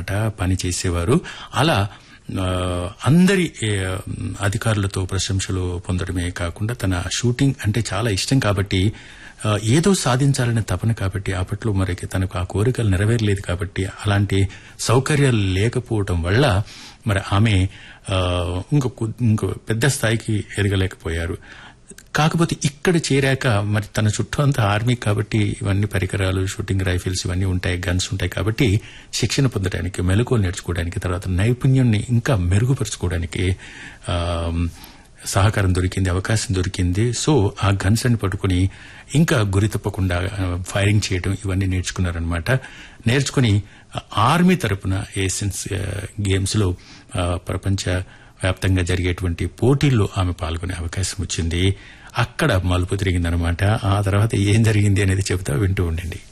అనమాట పని చేసేవారు అలా ఆ, అందరి ఏ, అధికారులతో ప్రశంసలు పొందడమే కాకుండా తన షూటింగ్ అంటే చాలా ఇష్టం కాబట్టి ఆ, ఏదో సాధించాలనే తపన కాబట్టి అప్పట్లో మరికి తనకు ఆ కోరికలు నెరవేరలేదు కాబట్టి అలాంటి సౌకర్యాలు లేకపోవడం వల్ల మరి ఆమె ఆ, ఇంకో కు- ఇంకో పెద్ద స్థాయికి ఎదగలేకపోయారు కాకపోతే ఇక్కడ చేరాక మరి తన చుట్టూ అంతా ఆర్మీ కాబట్టి ఇవన్నీ పరికరాలు షూటింగ్ రైఫిల్స్ ఇవన్నీ ఉంటాయి గన్స్ ఉంటాయి కాబట్టి శిక్షణ పొందడానికి మెలకువలు నేర్చుకోవడానికి తర్వాత నైపుణ్యాన్ని ఇంకా మెరుగుపరుచుకోవడానికి ఆ, సహకారం దొరికింది అవకాశం దొరికింది సో ఆ గన్స్ అని పట్టుకుని ఇంకా గురి తప్పకుండా ఆ, ఫైరింగ్ చేయడం ఇవన్నీ నేర్చుకున్నారనమాట నేర్చుకుని ఆ, ఆర్మీ తరపున ఏషియన్స్ ఆ, గేమ్స్ లో ఆ, ప్రపంచ వ్యాప్తంగా జరిగేటువంటి పోటీల్లో ఆమె పాల్గొనే అవకాశం వచ్చింది అక్కడ మలుపు తిరిగిందనమాట ఆ తర్వాత ఏం జరిగింది అనేది చెబుతా వింటూ ఉండండి